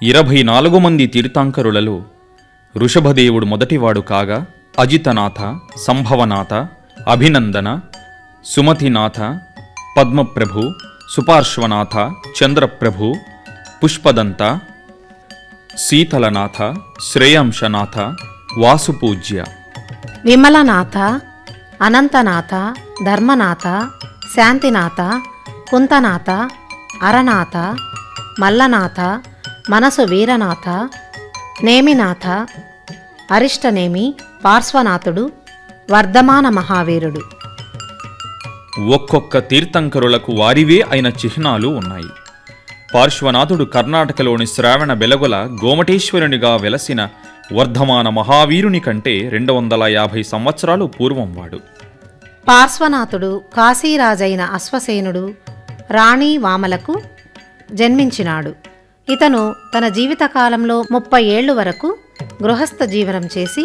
ఇరవై నాలుగు మంది తీర్థాంకరులలో వృషభదేవుడు మొదటివాడు కాగా అజితనాథ సంభవనాథ అభినందన సుమతినాథ పద్మప్రభు సుపార్శ్వనాథ చంద్రప్రభు పుష్పదంత శీతలనాథ శ్రేయాంశనాథ వాసుపూజ్య విమలనాథ అనంతనాథ ధర్మనాథ శాంతినాథ కుంతనాథ అరనాథ మల్లనాథ మనసు వీరనాథ నేమినాథ అరిష్టనేమి పార్శ్వనాథుడు వర్ధమాన మహావీరుడు ఒక్కొక్క తీర్థంకరులకు వారివే అయిన చిహ్నాలు ఉన్నాయి పార్శ్వనాథుడు కర్ణాటకలోని శ్రావణ బెలగొల గోమటేశ్వరునిగా వెలసిన వర్ధమాన మహావీరుని కంటే రెండు వందల యాభై సంవత్సరాలు పూర్వం వాడు పార్శ్వనాథుడు కాశీరాజైన అశ్వసేనుడు రాణి వామలకు జన్మించినాడు ఇతను తన జీవితకాలంలో ముప్పై ఏళ్ళు వరకు గృహస్థ జీవనం చేసి